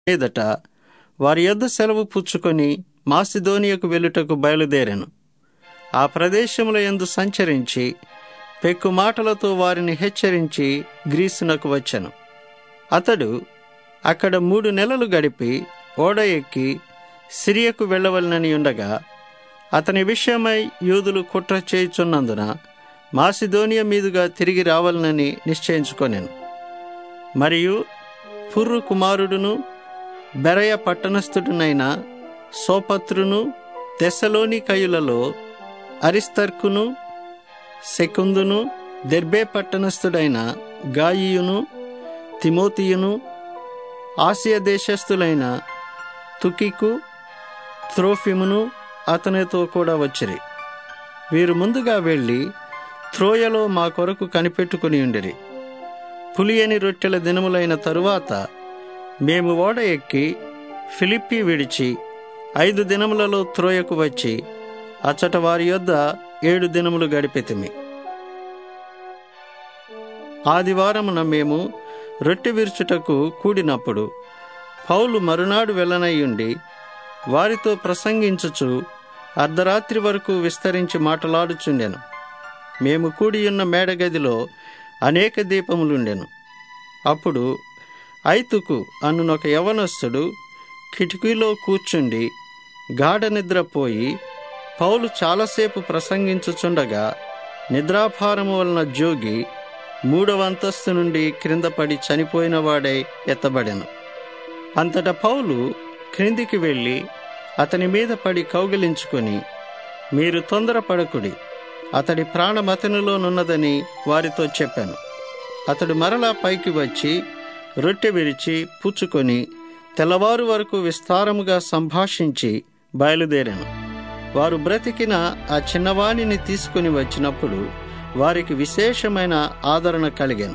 మీదట వారి యొద్ద సెలవు పుచ్చుకొని మాసిదోనియకు వెళ్ళుటకు బయలుదేరాను ఆ ప్రదేశముల యందు సంచరించి పెక్కు మాటలతో వారిని హెచ్చరించి గ్రీసునకు వచ్చాను అతడు అక్కడ మూడు నెలలు గడిపి ఓడ ఎక్కి సిరియకు వెళ్ళవలనని ఉండగా అతని విషయమై యూదులు కుట్ర చేయుచున్నందున మాసిదోనియా మీదుగా తిరిగి రావాలనని నిశ్చయించుకొనెను మరియు పుర్రు కుమారుడును బెరయ పట్టణస్థుడునైన సోపత్రును తెస్సలోని కయులలో అరిస్తర్కును సెకుందును దెర్బే పట్టణస్థుడైన గాయియును తిమోతియును ఆసియా దేశస్థులైన తుకికు త్రోఫిమును అతనితో కూడా వచ్చిరి వీరు ముందుగా వెళ్ళి త్రోయలో మా కొరకు కనిపెట్టుకుని ఉండిరి పులియని రొట్టెల దినములైన తరువాత మేము ఓడ ఎక్కి ఫిలిప్పి విడిచి ఐదు దినములలో త్రోయకు వచ్చి అచ్చట వారి యొద్ద ఏడు దినములు గడిపెతిమి ఆదివారమున మేము రొట్టె విరుచుటకు కూడినప్పుడు పౌలు మరునాడు వెళ్ళనయ్యుండి వారితో ప్రసంగించుచు అర్ధరాత్రి వరకు విస్తరించి మాటలాడుచుండెను మేము కూడియున్న మేడగదిలో అనేక దీపములుండెను అప్పుడు ఐతుకు అన్నునొక యవనస్తుడు కిటికీలో కూర్చుండి గాఢ నిద్రపోయి పౌలు చాలాసేపు ప్రసంగించుచుండగా నిద్రాభారము వలన జోగి మూడవ అంతస్తు నుండి క్రింద పడి చనిపోయిన వాడై ఎత్తబడెను అంతట పౌలు క్రిందికి వెళ్ళి అతని మీద పడి కౌగిలించుకొని మీరు తొందరపడకుడి అతడి ప్రాణమతనిలోనున్నదని వారితో చెప్పాను అతడు మరలా పైకి వచ్చి రొట్టె విరిచి పుచ్చుకొని తెల్లవారు వరకు విస్తారముగా సంభాషించి బయలుదేరాను వారు బ్రతికిన ఆ చిన్నవాణిని తీసుకుని వచ్చినప్పుడు వారికి విశేషమైన ఆదరణ కలిగాను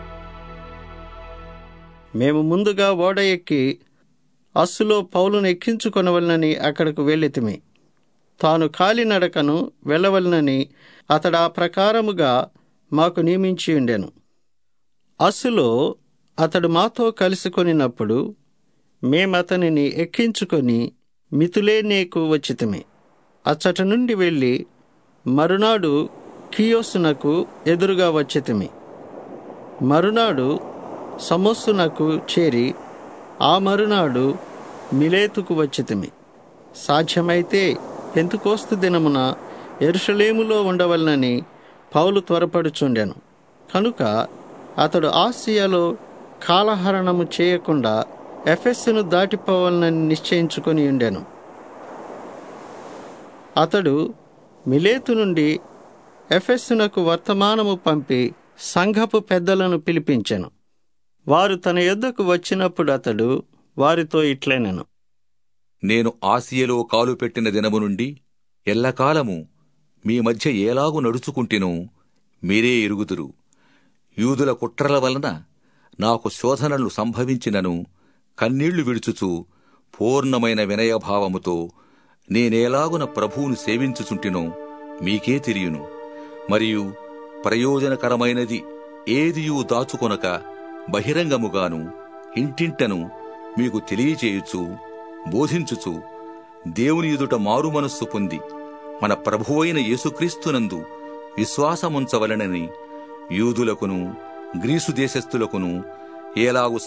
మేము ముందుగా ఓడ ఎక్కి అస్సులో పౌలును ఎక్కించుకొనవలనని అక్కడకు వెళ్ళితిమి తాను కాలినడకను వెళ్ళవలనని అతడు ఆ ప్రకారముగా మాకు నియమించి ఉండెను అస్సులో అతడు మాతో కలుసుకొనినప్పుడు మేమతనిని ఎక్కించుకొని మితులేనేకు వచ్చితిమి అచ్చట నుండి వెళ్ళి మరునాడు కియోసునకు ఎదురుగా వచ్చితిమి మరునాడు సమస్సునకు చేరి ఆ మరునాడు మిలేతుకు వచ్చితిమి సాధ్యమైతే పెంతుకోస్తు దినమున ఎరుషలేములో ఉండవలనని పౌలు త్వరపడుచుండెను కనుక అతడు ఆసియాలో కాలహరణము చేయకుండా ఎఫెస్సును దాటిపోవాలని నిశ్చయించుకొని ఉండెను అతడు మిలేతు నుండి ఎఫెస్సునకు వర్తమానము పంపి సంఘపు పెద్దలను పిలిపించెను వారు తన యొద్దకు వచ్చినప్పుడు అతడు వారితో ఇట్లనెను నేను ఆసియలో కాలు పెట్టిన దినము నుండి ఎల్లకాలము మీ మధ్య ఏలాగు నడుచుకుంటేనో మీరే ఎరుగుదురు యూదుల కుట్రల వలన నాకు శోధనలు సంభవించినను కన్నీళ్లు విడుచుచు పూర్ణమైన వినయభావముతో నేనేలాగున ప్రభువును సేవించుచుంటినో మీకే తెలియను మరియు ప్రయోజనకరమైనది ఏదియూ దాచుకొనక బహిరంగముగాను ఇంటింటను మీకు తెలియచేయుచు బోధించుచు దేవుని ఎదుట మారు మనస్సు పొంది మన ప్రభువైన యేసుక్రీస్తునందు విశ్వాసముంచవలనని యూదులకును గ్రీసు దేశస్థులకును ఏలాగు